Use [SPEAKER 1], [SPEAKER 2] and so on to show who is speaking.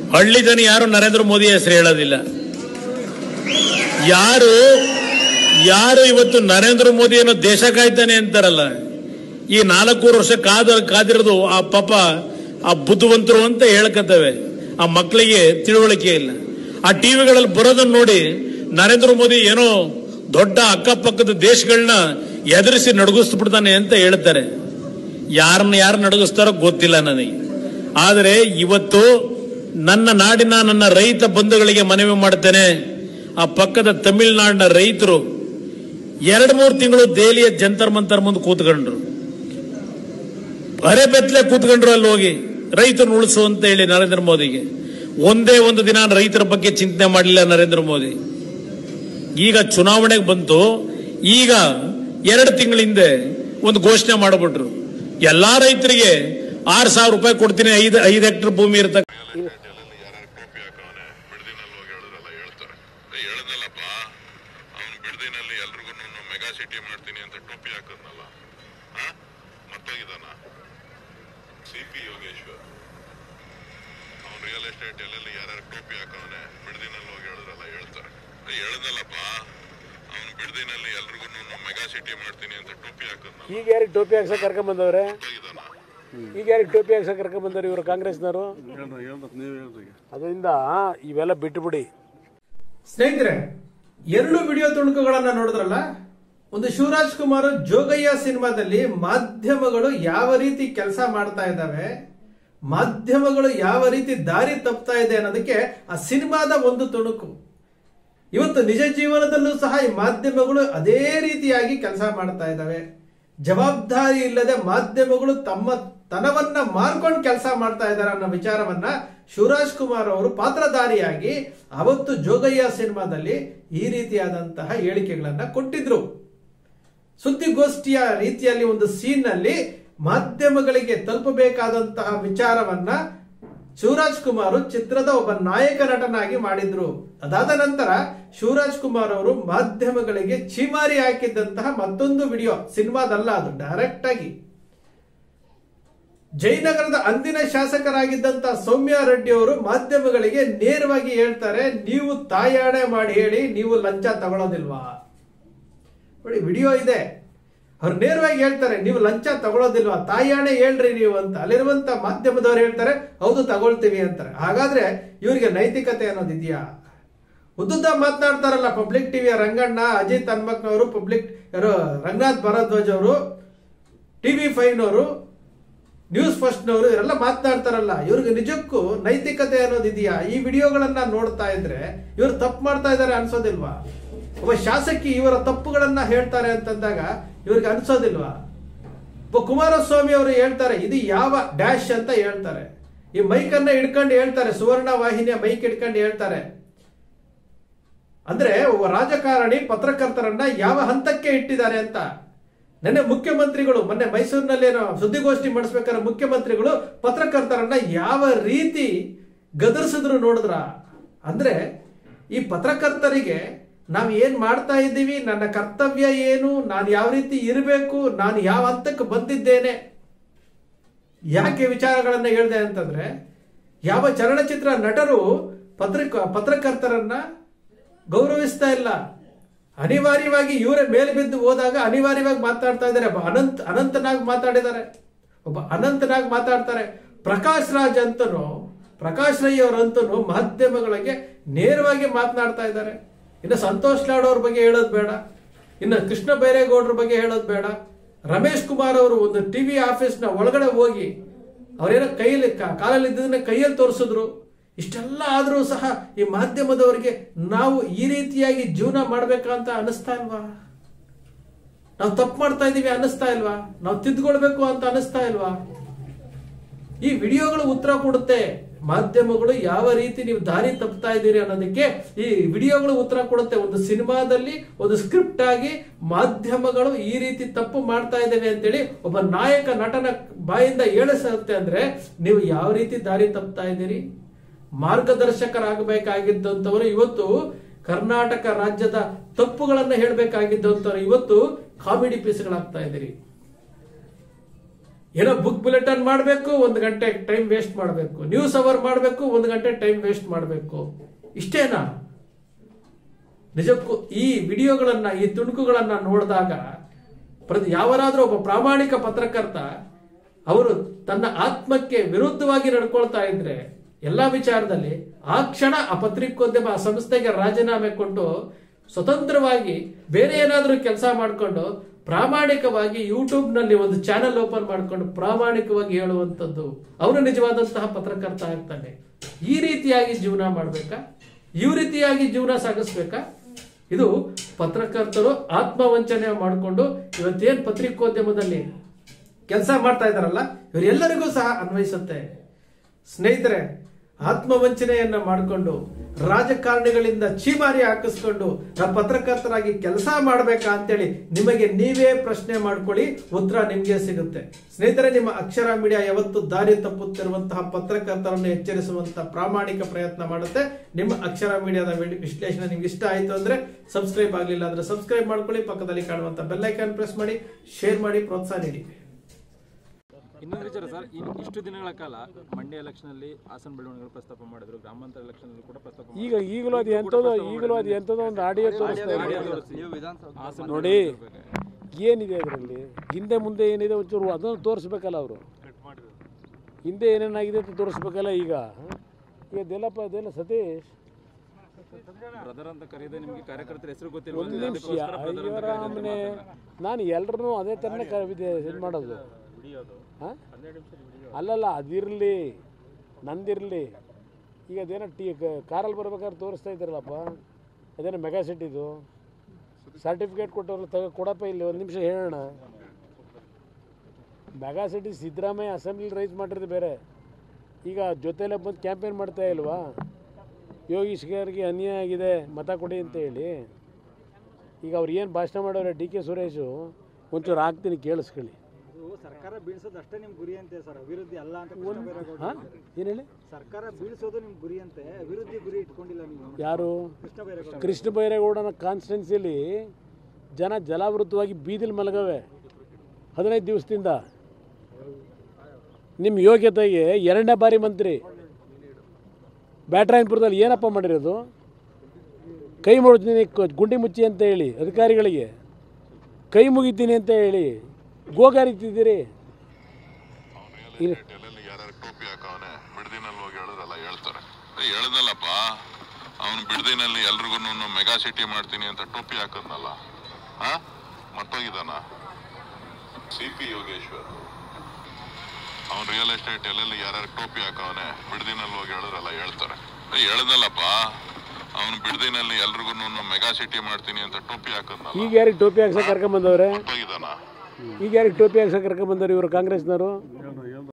[SPEAKER 1] ಹಳ್ಳಿ ಜನ ಯಾರು ನರೇಂದ್ರ ಮೋದಿ ಹೆಸರು ಹೇಳೋದಿಲ್ಲ ಯಾರು ಯಾರು ಇವತ್ತು ನರೇಂದ್ರ ಮೋದಿಯನ್ನು ದೇಶ ಕಾಯ್ತಾನೆ ಅಂತಾರಲ್ಲ ಈ ನಾಲ್ಕೂರು ವರ್ಷ ಕಾದ ಕಾದಿರೋದು ಆ ಪಾಪ ಆ ಬುದ್ಧಿವಂತರು ಅಂತ ಹೇಳ್ಕತ್ತವೆ ಆ ಮಕ್ಕಳಿಗೆ ತಿಳುವಳಿಕೆ ಇಲ್ಲ ಆ ಟಿವಿಗಳಲ್ಲಿ ಬರೋದನ್ನ ನೋಡಿ ನರೇಂದ್ರ ಮೋದಿ ಏನೋ ದೊಡ್ಡ ಅಕ್ಕಪಕ್ಕದ ದೇಶಗಳನ್ನ ಎದುರಿಸಿ ನಡಗಿಸ್ಬಿಡ್ತಾನೆ ಅಂತ ಹೇಳ್ತಾರೆ ಯಾರನ್ನ ಯಾರು ನಡಗಿಸ್ತಾರೋ ಗೊತ್ತಿಲ್ಲ ನನಗೆ ಆದರೆ ಇವತ್ತು ನನ್ನ ನಾಡಿನ ನನ್ನ ರೈತ ಬಂಧುಗಳಿಗೆ ಮನವಿ ಮಾಡ್ತೇನೆ ಆ ಪಕ್ಕದ ತಮಿಳುನಾಡಿನ ರೈತರು ಎರಡು ಮೂರು ತಿಂಗಳು ದೆಹಲಿಯ ಜಂತರ್ ಮಂತರ್ ಮುಂದೆ ಕೂತ್ಕೊಂಡ್ರು ಅರೆ ಬೆತ್ತಲೆ ಕೂತ್ಕೊಂಡ್ರು ಅಲ್ಲಿ ಹೋಗಿ ರೈತರನ್ನು ಉಳಿಸು ಅಂತ ಹೇಳಿ ನರೇಂದ್ರ ಮೋದಿಗೆ ಒಂದೇ ಒಂದು ದಿನ ರೈತರ ಬಗ್ಗೆ ಚಿಂತನೆ ಮಾಡಲಿಲ್ಲ ನರೇಂದ್ರ ಮೋದಿ ಈಗ ಚುನಾವಣೆಗೆ ಬಂತು ಈಗ ಎರಡು ತಿಂಗಳ ಹಿಂದೆ ಒಂದು ಘೋಷಣೆ ಮಾಡಿಬಿಟ್ರು ಎಲ್ಲಾ ರೈತರಿಗೆ ಆರು ಸಾವಿರ ರೂಪಾಯಿ ಕೊಡ್ತೀನಿ ಐದು ಐದು ಹೆಕ್ಟರ್ ಭೂಮಿ ಇರ್ತಕ್ಕ
[SPEAKER 2] ಎಲ್ಲೆಲ್ಲಿ ಯಾರ್ಯಾರು ಟೋಪಿ ಹಾಕವನೆ ಬಿಡದಿನಲ್ಲಿ ಹೋಗಿ ಹೇಳಿದ್ರಲ್ಲ ಹೇಳ್ತಾರೆ ಏ ಹೇಳ್ದಲ್ಲಪ್ಪ ಅವನು ಬಿಡದಿನಲ್ಲಿ ಎಲ್ರಿಗೂ ಮೆಗಾ ಸಿಟಿ ಮಾಡ್ತೀನಿ ಅಂತ ಟೋಪಿ ಹಾಕದ್ನಲ್ಲ ಹಾ ಮತ್ತೋಗಿದಾನ ಸಿ ಪಿ ಯೋಗೇಶ್ವರ್ ಅವನು ರಿಯಲ್ ಎಸ್ಟೇಟ್ ಎಲ್ಲೆಲ್ಲಿ ಯಾರ್ಯಾರು ಟೋಪಿ ಹಾಕವನೆ ಬಿಡದಿನಲ್ಲಿ ಹೋಗಿ ಹೇಳಿದ್ರಲ್ಲ ಹೇಳ್ತಾರೆ ಏ ಹೇಳ್ದಲ್ಲಪ್ಪ ಅವನು ಬಿಡದಿನಲ್ಲಿ ಎಲ್ರಿಗೂ ಮೆಗಾ ಸಿಟಿ ಮಾಡ್ತೀನಿ ಅಂತ ಟೋಪಿ ಹಾಕದ್ನಲ್ಲ
[SPEAKER 3] ಈಗ ಯಾರಿಗೆ ಟೋಪಿ ಹಾಕ್ಸಕ್ ಕರ್ಕೊಂಡ್ ಬಂದವ್ರೆ
[SPEAKER 2] ಮತ್ತೋಗಿದಾನ
[SPEAKER 3] ಈಗ ಯಾರಿಗೆ ಟೋಪಿ ಹಾಕ್ಸಕ್ ಕರ್ಕೊಂಡ್ ಬಂದವ್ರು ಇವರು ಕಾಂಗ್ರೆಸ್ನವರು ಅದರಿಂದ ಇವೆಲ್ಲ ಬಿಟ್ಟುಬಿಡಿ
[SPEAKER 4] ಸ್ನೇಹಿತರೆ ಎರಡು ವಿಡಿಯೋ ತುಣುಕುಗಳನ್ನ ನೋಡಿದ್ರಲ್ಲ ಒಂದು ಶಿವರಾಜ್ ಕುಮಾರ್ ಜೋಗಯ್ಯ ಸಿನಿಮಾದಲ್ಲಿ ಮಾಧ್ಯಮಗಳು ಯಾವ ರೀತಿ ಕೆಲಸ ಮಾಡ್ತಾ ಇದ್ದಾವೆ ಮಾಧ್ಯಮಗಳು ಯಾವ ರೀತಿ ದಾರಿ ತಪ್ತಾ ಇದೆ ಅನ್ನೋದಕ್ಕೆ ಆ ಸಿನಿಮಾದ ಒಂದು ತುಣುಕು ಇವತ್ತು ನಿಜ ಜೀವನದಲ್ಲೂ ಸಹ ಈ ಮಾಧ್ಯಮಗಳು ಅದೇ ರೀತಿಯಾಗಿ ಕೆಲಸ ಮಾಡ್ತಾ ಇದ್ದಾವೆ ಜವಾಬ್ದಾರಿ ಇಲ್ಲದೆ ಮಾಧ್ಯಮಗಳು ತಮ್ಮ ತನವನ್ನ ಮಾರ್ಕೊಂಡು ಕೆಲಸ ಮಾಡ್ತಾ ಇದ್ದಾರೆ ಅನ್ನೋ ವಿಚಾರವನ್ನ ಶಿವರಾಜ್ ಕುಮಾರ್ ಅವರು ಪಾತ್ರಧಾರಿಯಾಗಿ ಅವತ್ತು ಜೋಗಯ್ಯ ಸಿನಿಮಾದಲ್ಲಿ ಈ ರೀತಿಯಾದಂತಹ ಹೇಳಿಕೆಗಳನ್ನ ಕೊಟ್ಟಿದ್ರು ಸುದ್ದಿಗೋಷ್ಠಿಯ ರೀತಿಯಲ್ಲಿ ಒಂದು ಸೀನ್ ನಲ್ಲಿ ಮಾಧ್ಯಮಗಳಿಗೆ ತಲುಪಬೇಕಾದಂತಹ ವಿಚಾರವನ್ನ ಶಿವರಾಜ್ ಕುಮಾರ್ ಚಿತ್ರದ ಒಬ್ಬ ನಾಯಕ ನಟನಾಗಿ ಮಾಡಿದ್ರು ಅದಾದ ನಂತರ ಶಿವರಾಜ್ ಕುಮಾರ್ ಅವರು ಮಾಧ್ಯಮಗಳಿಗೆ ಚೀಮಾರಿ ಹಾಕಿದ್ದಂತಹ ಮತ್ತೊಂದು ವಿಡಿಯೋ ಸಿನಿಮಾದಲ್ಲ ಅದು ಡೈರೆಕ್ಟ್ ಆಗಿ ಜಯನಗರದ ಅಂದಿನ ಶಾಸಕರಾಗಿದ್ದಂತ ಸೌಮ್ಯ ರೆಡ್ಡಿ ಅವರು ಮಾಧ್ಯಮಗಳಿಗೆ ನೇರವಾಗಿ ಹೇಳ್ತಾರೆ ನೀವು ತಾಯಾಣೆ ಮಾಡಿ ಹೇಳಿ ನೀವು ಲಂಚ ತಗೊಳ್ಳೋದಿಲ್ವಾ ನೋಡಿ ವಿಡಿಯೋ ಇದೆ ಅವ್ರು ನೇರವಾಗಿ ಹೇಳ್ತಾರೆ ನೀವು ಲಂಚ ತಗೊಳ್ಳೋದಿಲ್ವಾ ತಾಯಾಣೆ ಹೇಳ್ರಿ ನೀವು ಅಂತ ಅಲ್ಲಿರುವಂತ ಮಾಧ್ಯಮದವ್ರು ಹೇಳ್ತಾರೆ ಹೌದು ತಗೊಳ್ತೀವಿ ಅಂತಾರೆ ಹಾಗಾದ್ರೆ ಇವರಿಗೆ ನೈತಿಕತೆ ಅನ್ನೋದು ಇದೆಯಾ ಉದ್ದುದ್ದ ಮಾತನಾಡ್ತಾರಲ್ಲ ಪಬ್ಲಿಕ್ ಟಿವಿಯ ರಂಗಣ್ಣ ಅಜಿತ್ ಹನ್ಮಕ್ನವರು ಪಬ್ಲಿಕ್ ಯಾರು ರಂಗನಾಥ್ ಭರದ್ವಾಜ್ ಅವರು ಟಿವಿ ಫೈವ್ನವರು ನ್ಯೂಸ್ ಫಸ್ಟ್ನವರು ಇವರೆಲ್ಲ ಮಾತನಾಡ್ತಾರಲ್ಲ ಇವ್ರಿಗೆ ನಿಜಕ್ಕೂ ನೈತಿಕತೆ ಅನ್ನೋದು ಇದೆಯಾ ಈ ವಿಡಿಯೋಗಳನ್ನ ನೋಡ್ತಾ ಇದ್ರೆ ಇವರು ತಪ್ಪು ಮಾಡ್ತಾ ಇದ್ದಾರೆ ಅನ್ಸೋದಿಲ್ವಾ ಒಬ್ಬ ಶಾಸಕಿ ಇವರ ತಪ್ಪುಗಳನ್ನ ಹೇಳ್ತಾರೆ ಅಂತಂದಾಗ ಇವ್ರಿಗೆ ಅನ್ಸೋದಿಲ್ವಾ ಒಬ್ಬ ಕುಮಾರಸ್ವಾಮಿ ಅವರು ಹೇಳ್ತಾರೆ ಇದು ಯಾವ ಡ್ಯಾಶ್ ಅಂತ ಹೇಳ್ತಾರೆ ಈ ಮೈಕ್ ಅನ್ನ ಹಿಡ್ಕೊಂಡು ಹೇಳ್ತಾರೆ ಸುವರ್ಣ ವಾಹಿನಿಯ ಮೈಕ್ ಹಿಡ್ಕೊಂಡು ಹೇಳ್ತಾರೆ ಅಂದ್ರೆ ಒಬ್ಬ ರಾಜಕಾರಣಿ ಪತ್ರಕರ್ತರನ್ನ ಯಾವ ಹಂತಕ್ಕೆ ಇಟ್ಟಿದ್ದಾರೆ ಅಂತ ನೆನ್ನೆ ಮುಖ್ಯಮಂತ್ರಿಗಳು ಮೊನ್ನೆ ಮೈಸೂರಿನಲ್ಲಿ ಏನೋ ಸುದ್ದಿಗೋಷ್ಠಿ ಮಾಡಿಸ್ಬೇಕಾದ್ರೆ ಮುಖ್ಯಮಂತ್ರಿಗಳು ಪತ್ರಕರ್ತರನ್ನ ಯಾವ ರೀತಿ ಗದರಿಸಿದ್ರು ನೋಡಿದ್ರ ಅಂದ್ರೆ ಈ ಪತ್ರಕರ್ತರಿಗೆ ನಾವು ಏನ್ ಮಾಡ್ತಾ ಇದ್ದೀವಿ ನನ್ನ ಕರ್ತವ್ಯ ಏನು ನಾನು ಯಾವ ರೀತಿ ಇರಬೇಕು ನಾನು ಯಾವ ಹಂತಕ್ಕೆ ಬಂದಿದ್ದೇನೆ ಯಾಕೆ ವಿಚಾರಗಳನ್ನ ಹೇಳಿದೆ ಅಂತಂದ್ರೆ ಯಾವ ಚಲನಚಿತ್ರ ನಟರು ಪತ್ರಿಕ ಪತ್ರಕರ್ತರನ್ನ ಗೌರವಿಸ್ತಾ ಇಲ್ಲ ಅನಿವಾರ್ಯವಾಗಿ ಇವರೇ ಮೇಲೆ ಬಿದ್ದು ಹೋದಾಗ ಅನಿವಾರ್ಯವಾಗಿ ಮಾತಾಡ್ತಾ ಇದ್ದಾರೆ ಒಬ್ಬ ಅನಂತ್ ಅನಂತನಾಗ್ ಮಾತಾಡಿದ್ದಾರೆ ಒಬ್ಬ ಅನಂತನಾಗ್ ಮಾತಾಡ್ತಾರೆ ಪ್ರಕಾಶ್ ರಾಜ್ ಅಂತನು ಪ್ರಕಾಶ್ ರೈ ಅವರಂತನು ಮಾಧ್ಯಮಗಳಿಗೆ ನೇರವಾಗಿ ಮಾತನಾಡ್ತಾ ಇದ್ದಾರೆ ಇನ್ನು ಸಂತೋಷ್ ಲಾಡ್ ಅವ್ರ ಬಗ್ಗೆ ಹೇಳೋದು ಬೇಡ ಇನ್ನು ಕೃಷ್ಣ ಬೈರೇಗೌಡರ ಬಗ್ಗೆ ಹೇಳೋದು ಬೇಡ ರಮೇಶ್ ಕುಮಾರ್ ಅವರು ಒಂದು ಟಿವಿ ಆಫೀಸ್ನ ಒಳಗಡೆ ಹೋಗಿ ಅವರೇನೋ ಕೈಯಲ್ಲಿ ಕಾ- ಕಾಲಲ್ಲಿ ಇದ್ದದನ್ನ ಕೈಯಲ್ಲಿ ತೋರಿಸಿದ್ರು ಇಷ್ಟೆಲ್ಲ ಆದರೂ ಸಹ ಈ ಮಾಧ್ಯಮದವರಿಗೆ ನಾವು ಈ ರೀತಿಯಾಗಿ ಜೀವನ ಮಾಡ್ಬೇಕಂತ ಅನಿಸ್ತಾ ಇಲ್ವಾ ನಾವು ತಪ್ಪು ಮಾಡ್ತಾ ಇದೀವಿ ಅನ್ನಿಸ್ತಾ ಇಲ್ವಾ ನಾವು ತಿದ್ಕೊಳ್ಬೇಕು ಅಂತ ಅನಿಸ್ತಾ ಇಲ್ವಾ ಈ ವಿಡಿಯೋಗಳು ಉತ್ತರ ಕೊಡುತ್ತೆ ಮಾಧ್ಯಮಗಳು ಯಾವ ರೀತಿ ನೀವು ದಾರಿ ತಪ್ಪುತ್ತಾ ಇದ್ದೀರಿ ಅನ್ನೋದಕ್ಕೆ ಈ ವಿಡಿಯೋಗಳು ಉತ್ತರ ಕೊಡುತ್ತೆ ಒಂದು ಸಿನಿಮಾದಲ್ಲಿ ಒಂದು ಸ್ಕ್ರಿಪ್ಟ್ ಆಗಿ ಮಾಧ್ಯಮಗಳು ಈ ರೀತಿ ತಪ್ಪು ಮಾಡ್ತಾ ಇದ್ದೇವೆ ಅಂತೇಳಿ ಒಬ್ಬ ನಾಯಕ ನಟನ ಬಾಯಿಂದ ಹೇಳಿಸುತ್ತೆ ಅಂದ್ರೆ ನೀವು ಯಾವ ರೀತಿ ದಾರಿ ತಪ್ಪುತ್ತಾ ಇದ್ದೀರಿ ಮಾರ್ಗದರ್ಶಕರಾಗಬೇಕಾಗಿದ್ದಂಥವರು ಇವತ್ತು ಕರ್ನಾಟಕ ರಾಜ್ಯದ ತಪ್ಪುಗಳನ್ನ ಹೇಳಬೇಕಾಗಿದ್ದಂಥವ್ರು ಇವತ್ತು ಕಾಮಿಡಿ ಪೀಸ್ಗಳಾಗ್ತಾ ಇದ್ದೀರಿ ಏನೋ ಬುಕ್ ಬುಲೆಟಿನ್ ಮಾಡಬೇಕು ಒಂದು ಗಂಟೆ ಟೈಮ್ ವೇಸ್ಟ್ ಮಾಡಬೇಕು ನ್ಯೂಸ್ ಅವರ್ ಮಾಡಬೇಕು ಒಂದು ಗಂಟೆ ಟೈಮ್ ವೇಸ್ಟ್ ಮಾಡಬೇಕು ಇಷ್ಟೇನಾ ನಿಜಕ್ಕೂ ಈ ವಿಡಿಯೋಗಳನ್ನ ಈ ತುಣುಕುಗಳನ್ನ ನೋಡಿದಾಗ ಪ್ರತಿ ಯಾವರಾದ್ರೂ ಒಬ್ಬ ಪ್ರಾಮಾಣಿಕ ಪತ್ರಕರ್ತ ಅವರು ತನ್ನ ಆತ್ಮಕ್ಕೆ ವಿರುದ್ಧವಾಗಿ ನಡ್ಕೊಳ್ತಾ ಇದ್ರೆ ಎಲ್ಲಾ ವಿಚಾರದಲ್ಲಿ ಆ ಕ್ಷಣ ಆ ಪತ್ರಿಕೋದ್ಯಮ ಆ ಸಂಸ್ಥೆಗೆ ರಾಜೀನಾಮೆ ಕೊಟ್ಟು ಸ್ವತಂತ್ರವಾಗಿ ಬೇರೆ ಏನಾದ್ರೂ ಕೆಲಸ ಮಾಡಿಕೊಂಡು ಪ್ರಾಮಾಣಿಕವಾಗಿ ಯೂಟ್ಯೂಬ್ ನಲ್ಲಿ ಒಂದು ಚಾನೆಲ್ ಓಪನ್ ಮಾಡಿಕೊಂಡು ಪ್ರಾಮಾಣಿಕವಾಗಿ ಹೇಳುವಂತದ್ದು ಅವನು ನಿಜವಾದಂತಹ ಪತ್ರಕರ್ತ ಆಗ್ತಾನೆ ಈ ರೀತಿಯಾಗಿ ಜೀವನ ಮಾಡ್ಬೇಕಾ ಈ ರೀತಿಯಾಗಿ ಜೀವನ ಸಾಗಿಸ್ಬೇಕಾ ಇದು ಪತ್ರಕರ್ತರು ಆತ್ಮವಂಚನೆ ಮಾಡಿಕೊಂಡು ಇವತ್ತೇನ್ ಪತ್ರಿಕೋದ್ಯಮದಲ್ಲಿ ಕೆಲಸ ಮಾಡ್ತಾ ಇದಾರಲ್ಲ ಇವರೆಲ್ಲರಿಗೂ ಸಹ ಅನ್ವಯಿಸುತ್ತೆ ಸ್ನೇಹಿತರೆ ಆತ್ಮವಂಚನೆಯನ್ನ ಮಾಡಿಕೊಂಡು ರಾಜಕಾರಣಿಗಳಿಂದ ಚೀಮಾರಿ ಹಾಕಿಸ್ಕೊಂಡು ನಾವು ಪತ್ರಕರ್ತರಾಗಿ ಕೆಲಸ ಮಾಡಬೇಕಾ ಅಂತೇಳಿ ನಿಮಗೆ ನೀವೇ ಪ್ರಶ್ನೆ ಮಾಡ್ಕೊಳ್ಳಿ ಉತ್ತರ ನಿಮ್ಗೆ ಸಿಗುತ್ತೆ ಸ್ನೇಹಿತರೆ ನಿಮ್ಮ ಅಕ್ಷರ ಮೀಡಿಯಾ ಯಾವತ್ತು ದಾರಿ ತಪ್ಪುತ್ತಿರುವಂತಹ ಪತ್ರಕರ್ತರನ್ನು ಎಚ್ಚರಿಸುವಂತಹ ಪ್ರಾಮಾಣಿಕ ಪ್ರಯತ್ನ ಮಾಡುತ್ತೆ ನಿಮ್ಮ ಅಕ್ಷರ ಮೀಡಿಯಾದ ವಿಡಿ- ವಿಶ್ಲೇಷಣೆ ನಿಮ್ಗೆ ಇಷ್ಟ ಆಯ್ತು ಅಂದ್ರೆ ಸಬ್ಸ್ಕ್ರೈಬ್ ಆಗಲಿಲ್ಲ ಅಂದ್ರೆ ಸಬ್ಸ್ಕ್ರೈಬ್ ಮಾಡ್ಕೊಳ್ಳಿ ಪಕ್ಕದಲ್ಲಿ ಕಾಣುವಂತ ಬೆಲ್ಲೈಕಾನ್ ಪ್ರೆಸ್ ಮಾಡಿ ಶೇರ್ ಮಾಡಿ ಪ್ರೋತ್ಸಾಹ ನೀಡಿ
[SPEAKER 5] ಇನ್ನೊಂದು ವಿಚಾರ ಸರ್ ಈ ಇಷ್ಟು ದಿನಗಳ ಕಾಲ ಮಂಡ್ಯ ಎಲೆಕ್ಷನ್ ಅಲ್ಲಿ ಹಾಸನ ಬೆಳವಣಿಗೆಗಳು ಪ್ರಸ್ತಾಪ ಮಾಡಿದ್ರು ಗ್ರಾಮಾಂತರ ಎಲೆಕ್ಷನ್ ಅಲ್ಲಿ ಕೂಡ ಪ್ರಸ್ತಾಪ ಮಾಡಿದ್ರು.
[SPEAKER 3] ಈಗ ಈಗಲೂ ಅದು ಎಂಥದೋ ಈಗಲೂ ಅದು ಎಂಥದೋ ಒಂದು ಆಡಿಯೋ ತೋರಿಸ್ತಾ ಇದೆ
[SPEAKER 5] ಹಾಸನ
[SPEAKER 3] ನೋಡಿ ಏನಿದೆ ಅದರಲ್ಲಿ ಹಿಂದೆ ಮುಂದೆ ಏನಿದೆ ಒಂಚೂರು ಅದನ್ನು ತೋರಿಸ್ಬೇಕಲ್ಲ ಅವರು ಹಿಂದೆ ಏನೇನಾಗಿದೆ ಅಂತ ತೋರಿಸ್ಬೇಕಲ್ಲ ಈಗ ಈಗ ಅದೆಲ್ಲಪ್ಪ ಅದೆಲ್ಲ ಸತೀಶ್
[SPEAKER 5] ಬ್ರದರ್ ಅಂತ ಕರೆಯದೆ ನಿಮಗೆ ಕಾರ್ಯಕರ್ತರ ಹೆಸರು ಗೊತ್ತಿಲ್ಲ
[SPEAKER 3] ಒಂದು ನಿಮಿಷ ಅಯ್ಯೋ ರಾಮನೆ ನಾನು ಎಲ್ರನ್ನೂ ಅದೇ ಥರನೇ ಕವಿದೆ ಇದು ಮಾಡೋದು ಹಾಂ ಅಲ್ಲಲ್ಲ ಅದಿರಲಿ ನಂದಿರಲಿ ಈಗ ಅದೇನೋ ಟಿ ಕಾರಲ್ಲಿ ಬರ್ಬೇಕಾದ್ರೆ ತೋರಿಸ್ತಾ ಇದ್ದಾರಲ್ಲಪ್ಪ ಅದೇನೋ ಮೆಗಾ ಸಿಟಿದು ಸರ್ಟಿಫಿಕೇಟ್ ಕೊಟ್ಟವ್ರಲ್ಲ ತಗೋ ಕೊಡಪ್ಪ ಇಲ್ಲಿ ಒಂದು ನಿಮಿಷ ಹೇಳೋಣ mega city Siddaramaiah assembly rise ಮಾಡಿರೋದು ಬೇರೆ ಈಗ ಜೊತೆಲೆ ಬಂದು ಕ್ಯಾಂಪೇನ್ ಮಾಡ್ತಾ ಇಲ್ವಾ ಯೋಗೀಶ್ ಅವ್ರಿಗೆ ಅನ್ಯಾಯ ಆಗಿದೆ ಮತ ಕೊಡಿ ಅಂತ ಹೇಳಿ ಈಗ ಅವ್ರು ಏನು ಭಾಷಣ ಮಾಡೋರೆ ಡಿ ಕೆ ಸುರೇಶು ಒಂಚೂರು ಹಾಕ್ತೀನಿ ಕೇಳಿಸ್ಕೊಳ್ಳಿ
[SPEAKER 6] ಅದು ಸರ್ಕಾರ ಬೀಳ್ಸೋದು ಅಷ್ಟೇ ನಿಮ್ ಗುರಿ ಅಂತೆ ಸರ್ ಅಭಿವೃದ್ಧಿ ಅಲ್ಲ ಅಂತ ಕೃಷ್ಣ ಬೈರೇಗೌಡ
[SPEAKER 3] ಹಾಂ ಏನು ಹೇಳಿ
[SPEAKER 6] ಸರ್ಕಾರ ಬೀಳ್ಸೋದು ನಿಮ್ ಗುರಿ ಅಂತೆ ಅಭಿವೃದ್ಧಿ ಗುರಿ ಇಟ್ಕೊಂಡಿಲ್ಲ ನೀವು
[SPEAKER 3] ಯಾರು
[SPEAKER 6] ಕೃಷ್ಣ ಬೈರೇಗೌಡ
[SPEAKER 3] ಕೃಷ್ಣ ಬೈರೇಗೌಡನ ಕಾನ್ಸ್ಟಿಟ್ಯೂನ್ಸಿಲಿ ಜನ ಜಲಾವೃತವಾಗಿ ಬೀದಿಲಿ ಮಲಗವೆ ಹದಿನೈದು ದಿವಸದಿಂದ ನಿಮ್ಮ ಯೋಗ್ಯತೆಗೆ ಎರಡನೇ ಬಾರಿ ಮಂತ್ರಿ ಬ್ಯಾಟ್ರಾಯನ್ಪುರದಲ್ಲಿ ಏನಪ್ಪ ಮಾಡಿರೋದು ಕೈ ಮುಗಿತೀನಿ ಗುಂಡಿ ಮುಚ್ಚಿ ಅಂತ ಹೇಳಿ ಅಧಿಕಾರಿಗಳಿಗೆ ಕೈ ಮುಗಿತೀನಿ ಅಂತ ಹೇಳಿ ಗೋಗಾರಿತಿದ್ದೀರಿ
[SPEAKER 2] ಅವ್ನು ರಿಯಲ್ ಎಸ್ಟೇಟ್ ಎಲ್ಲೆಲ್ಲಿ ಯಾರ್ಯಾರು ಟೋಪಿ ಹಾಕವನೆ ಬಿಡದಿನಲ್ಲಿ ಹೋಗಿ ಹೇಳಿದ್ರಲ್ಲ ಹೇಳ್ತಾರೆ ಏ ಹೇಳ್ದಲ್ಲಪ್ಪ ಅವನು ಬಿಡದಿನಲ್ಲಿ ಎಲ್ರಿಗೂ ಮೆಗಾ ಸಿಟಿ ಮಾಡ್ತೀನಿ ಅಂತ ಟೋಪಿ ಹಾಕದ್ನಲ್ಲ ಹಾ ಮತ್ತೋಗಿದಾನ ಸಿ ಪಿ ಯೋಗೇಶ್ವರ್ ಅವ್ನು ರಿಯಲ್ ಎಸ್ಟೇಟ್ ಎಲ್ಲೆಲ್ಲಿ ಯಾರ್ಯಾರು ಟೋಪಿ ಹಾಕವನೆ ಬಿಡದಿನಲ್ಲಿ ಹೋಗಿ ಹೇಳಿದ್ರಲ್ಲ ಹೇಳ್ತಾರೆ ಏ ಹೇಳ್ದಲ್ಲಪ್ಪ ಅವನು ಬಿಡದಿನಲ್ಲಿ ಎಲ್ರಿಗೂ ಮೆಗಾ ಸಿಟಿ ಮಾಡ್ತೀನಿ ಅಂತ ಟೋಪಿ ಹಾಕದ್ನಲ್ಲ
[SPEAKER 3] ಈಗ ಯಾರಿಗೆ ಟೋಪಿ ಹಾಕ್ಸಕ್ಕೆ ಕರ್ಕೊಂಬಂದವ್ರೆ
[SPEAKER 2] ಮತ್ತೋಗಿದಾನ
[SPEAKER 3] ಈಗ ಯಾರಿಗೆ ಟೋಪಿ ಹಾಕ್ಸಕ್ಕೆ ಕರ್ಕೊಂಬಂದವ್ರು ಇವರು ಕಾಂಗ್ರೆಸ್ನವರು